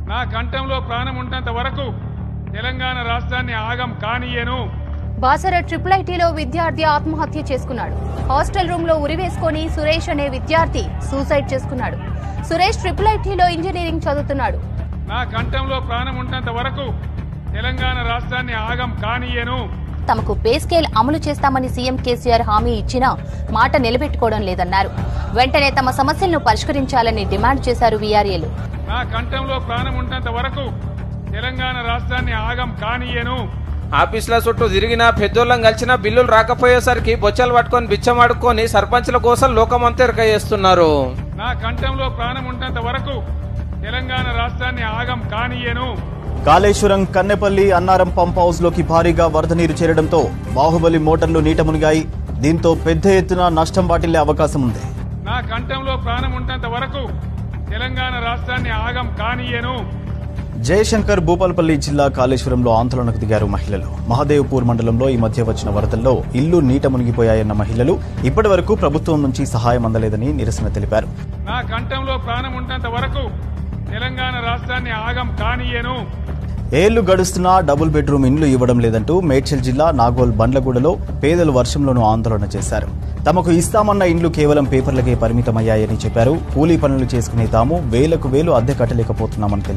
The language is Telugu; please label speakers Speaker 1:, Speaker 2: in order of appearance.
Speaker 1: నా కంఠంలో ప్రాణం ఉంటంత వరకు తెలంగాణ రాష్ట్రాన్ని ఆగం కానియను
Speaker 2: బాసర ట్రిపుల్ ఐటీలో విద్యార్థి ఆత్మహత్య చేసుకున్నాడు హాస్టల్ రూమ్ లో ఉరివేసుకొని సురేష్ అనే విద్యార్థి సూసైడ్ చేసుకున్నాడు సురేష్ ట్రిపుల్ ఐటీలో ఇంజనీరింగ్ చదువుతున్నాడు
Speaker 1: నా కంఠంలో ప్రాణం ఉంటంత వరకు తెలంగాణ రాష్ట్రాన్ని ఆగం కానియను
Speaker 2: తమకు పే స్కేల్ అమలు చేస్తామని సీఎం కేసీఆర్ హామీ ఇచ్చినా మాట నిలబెట్టుకోవడం లేదన్నారు వెంటనే తమ సమస్యలను పరిష్కరించాలని డిమాండ్ చేశారు వీఆర్ఏలు
Speaker 1: నా కంఠంలో ప్రాణం ఉంటంత వరకు తెలంగాణ రాష్ట్రాన్ని ఆగం కానియను
Speaker 3: ఆఫీసుల చుట్టూ తిరిగినా పెద్దోళ్ళం కలిసినా బిల్లులు రాకపోయేసరికి బొచ్చలు పట్టుకొని బిచ్చమాడుకొని సర్పంచ్ల కోసం లోకమంతెరక చేస్తున్నారు
Speaker 1: నా కంఠంలో ప్రాణం ఉంటంత వరకు తెలంగాణ రాష్ట్రాన్ని ఆగం కానియను
Speaker 4: కాళేశ్వరం కన్నెపల్లి అన్నారం పంప్ హౌస్ లోకి భారీగా వరద నీరు చేరడంతో బాహుబలి మోటార్లు నీట మునిగాయి దీంతో పెద్ద ఎత్తున నష్టం వాటిల్లే అవకాశం ఉంది
Speaker 1: నా కంఠంలో ప్రాణం ఉంటంత వరకు తెలంగాణ రాష్ట్రాన్ని ఆగం కానియను
Speaker 4: జయశంకర్ భూపాలపల్లి జిల్లా కాళేశ్వరంలో ఆందోళనకు దిగారు మహిళలు మహదేవ్పూర్ మండలంలో ఈ మధ్య వచ్చిన వరదల్లో ఇల్లు నీట మునిగిపోయాయన్న మహిళలు ఇప్పటి వరకు ప్రభుత్వం నుంచి సహాయం అందలేదని నిరసన తెలిపారు
Speaker 1: నా కంఠంలో ప్రాణం ఉంటంత వరకు తెలంగాణ రాష్ట్రాన్ని ఆగం కానియను
Speaker 4: ఏళ్లు గడుస్తున్నా డబుల్ బెడ్రూమ్ ఇండ్లు ఇవ్వడం లేదంటూ మేడ్చల్ జిల్లా నాగోల్ బండ్లగూడలో పేదలు వర్షంలోనూ ఆందోళన చేశారు తమకు ఇస్తామన్న ఇండ్లు కేవలం పేపర్లకే పరిమితమయ్యాయని చెప్పారు కూలీ పనులు చేసుకునే తాము వేలకు వేలు అద్దె కట్టలేకపోతున్నామని తెలిపారు